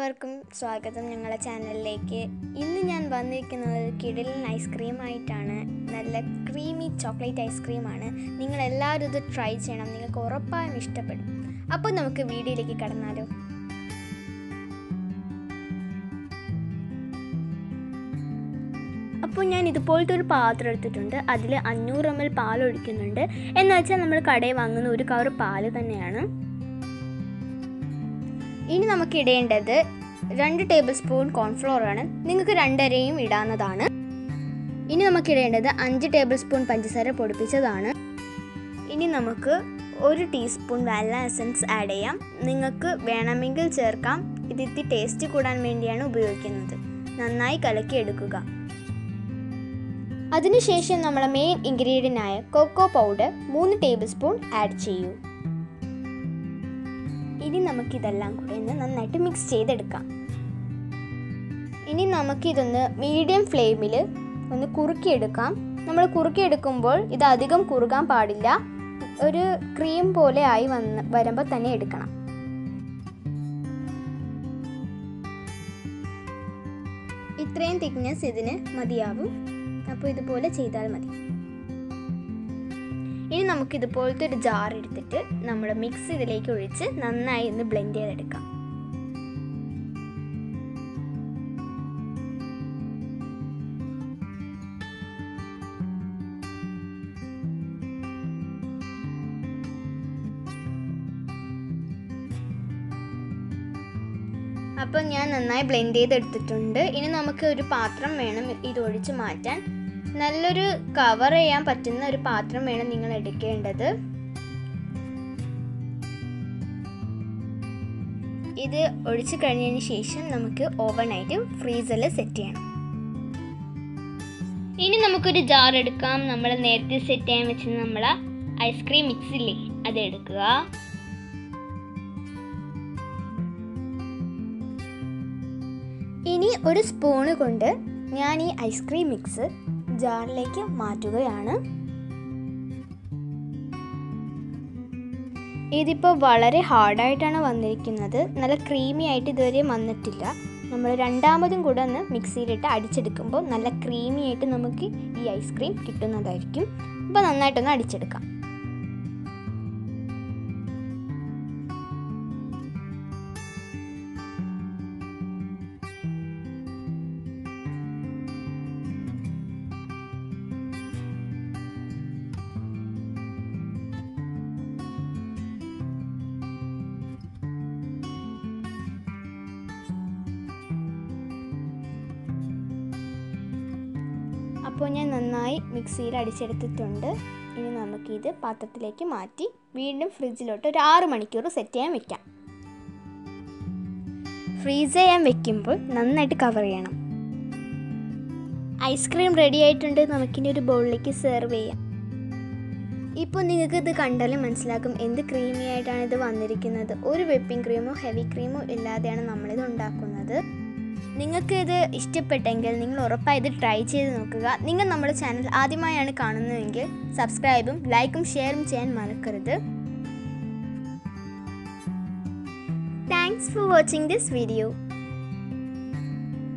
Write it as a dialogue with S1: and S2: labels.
S1: എല്ലാവർക്കും സ്വാഗതം ഞങ്ങളുടെ ചാനലിലേക്ക് ഇന്ന് ഞാൻ വന്നിരിക്കുന്നത് കിടലൻ ഐസ്ക്രീം ആയിട്ടാണ് നല്ല ക്രീമി ചോക്ലേറ്റ് ഐസ്ക്രീമാണ് നിങ്ങൾ എല്ലാവരും ഇത് ട്രൈ ചെയ്യണം നിങ്ങൾക്ക് ഉറപ്പായും ഇഷ്ടപ്പെടും അപ്പോൾ നമുക്ക് വീഡിയോയിലേക്ക് കടന്നാലോ അപ്പോൾ ഞാൻ ഇതുപോലത്തെ ഒരു പാത്രം എടുത്തിട്ടുണ്ട് അതിൽ അഞ്ഞൂറ് എം എൽ പാൽ ഒഴിക്കുന്നുണ്ട് എന്ന് വെച്ചാൽ നമ്മൾ കടയിൽ വാങ്ങുന്ന ഒരു കവർ പാല് തന്നെയാണ് ഇനി നമുക്ക് ഇടേണ്ടത് രണ്ട് ടേബിൾ സ്പൂൺ കോൺഫ്ലോർ ആണ് നിങ്ങൾക്ക് രണ്ടരയും ഇടാവുന്നതാണ് ഇനി നമുക്ക് ഇടേണ്ടത് അഞ്ച് ടേബിൾ സ്പൂൺ പഞ്ചസാര പൊടിപ്പിച്ചതാണ് ഇനി നമുക്ക് ഒരു ടീസ്പൂൺ വാനില എസൻസ് ആഡ് ചെയ്യാം നിങ്ങൾക്ക് വേണമെങ്കിൽ ചേർക്കാം ഇത് ഇത്തിരി ടേസ്റ്റ് കൂടാൻ വേണ്ടിയാണ് ഉപയോഗിക്കുന്നത് നന്നായി കലക്കി എടുക്കുക അതിനുശേഷം നമ്മുടെ മെയിൻ ഇൻഗ്രീഡിയൻ്റ് ആയ കൊക്കോ പൗഡർ മൂന്ന് ടേബിൾ സ്പൂൺ ആഡ് ചെയ്യൂ ഇനി നമുക്കിതെല്ലാം കൂടെ ഒന്ന് നന്നായിട്ട് മിക്സ് ചെയ്തെടുക്കാം ഇനി നമുക്കിതൊന്ന് മീഡിയം ഫ്ലെയിമിൽ ഒന്ന് കുറുക്കിയെടുക്കാം നമ്മൾ കുറുക്കിയെടുക്കുമ്പോൾ ഇത് അധികം കുറുകാൻ പാടില്ല ഒരു ക്രീം പോലെ ആയി വന്ന് വരുമ്പോൾ തന്നെ എടുക്കണം ഇത്രയും തിക്നെസ് ഇതിന് മതിയാവും അപ്പോൾ ഇതുപോലെ ചെയ്താൽ മതി ഇനി നമുക്ക് ഇതുപോലത്തെ ഒരു ജാർ എടുത്തിട്ട് നമ്മുടെ മിക്സ് ഇതിലേക്ക് ഒഴിച്ച് നന്നായി ഒന്ന് ബ്ലെൻഡ് ചെയ്തെടുക്കാം അപ്പോൾ ഞാൻ നന്നായി ബ്ലെൻഡ് ചെയ്തെടുത്തിട്ടുണ്ട് ഇനി നമുക്ക് ഒരു പാത്രം വേണം ഇത് ഒഴിച്ച് മാറ്റാൻ നല്ലൊരു കവർ ചെയ്യാൻ പറ്റുന്ന ഒരു പാത്രം വേണം നിങ്ങൾ എടുക്കേണ്ടത് ഇത് ഒഴിച്ചു കഴിഞ്ഞതിന് ശേഷം നമുക്ക് ഓവനായിട്ട് ഫ്രീസറിൽ സെറ്റ് ചെയ്യണം ഇനി നമുക്കൊരു ജാർ എടുക്കാം നമ്മൾ നേരത്തെ സെറ്റ് ചെയ്യാൻ വെച്ച നമ്മളെ ഐസ്ക്രീം മിക്സ് ഇല്ലേ അത് എടുക്കുക ഇനി ഒരു സ്പൂണ് കൊണ്ട് ഞാൻ ഈ ഐസ്ക്രീം മിക്സ് ജാറിലേക്ക് മാറ്റുകയാണ് ഇതിപ്പോൾ വളരെ ഹാർഡായിട്ടാണ് വന്നിരിക്കുന്നത് നല്ല ക്രീമി ആയിട്ട് ഇതുവരെ വന്നിട്ടില്ല നമ്മൾ രണ്ടാമതും കൂടെ ഒന്ന് മിക്സിയിലിട്ട് അടിച്ചെടുക്കുമ്പോൾ നല്ല ക്രീമി ആയിട്ട് നമുക്ക് ഈ ഐസ്ക്രീം കിട്ടുന്നതായിരിക്കും അപ്പോൾ നന്നായിട്ടൊന്ന് അടിച്ചെടുക്കാം അപ്പോൾ ഞാൻ നന്നായി മിക്സിയിൽ അടിച്ചെടുത്തിട്ടുണ്ട് ഇനി നമുക്കിത് പാത്രത്തിലേക്ക് മാറ്റി വീണ്ടും ഫ്രിഡ്ജിലോട്ട് ഒരു ആറ് മണിക്കൂർ സെറ്റ് ചെയ്യാൻ വെക്കാം ഫ്രീസ് ചെയ്യാൻ വെക്കുമ്പോൾ നന്നായിട്ട് കവർ ചെയ്യണം ഐസ്ക്രീം റെഡി ആയിട്ടുണ്ട് നമുക്കിനി ഒരു ബൗളിലേക്ക് സെർവ് ചെയ്യാം ഇപ്പോൾ നിങ്ങൾക്ക് ഇത് കണ്ടാലും മനസ്സിലാക്കും എന്ത് ക്രീമി ആയിട്ടാണ് ഇത് വന്നിരിക്കുന്നത് ഒരു വിപ്പിംഗ് ക്രീമോ ഹെവി ക്രീമോ ഇല്ലാതെയാണ് നമ്മളിത് ഉണ്ടാക്കുന്നത് നിങ്ങൾക്ക് ഇത് ഇഷ്ടപ്പെട്ടെങ്കിൽ നിങ്ങൾ ഉറപ്പായി ഇത് ട്രൈ ചെയ്ത് നോക്കുക നിങ്ങൾ നമ്മുടെ ചാനൽ ആദ്യമായാണ് കാണുന്നതെങ്കിൽ സബ്സ്ക്രൈബും ലൈക്കും ഷെയറും ചെയ്യാൻ മറക്കരുത് thanks for watching this video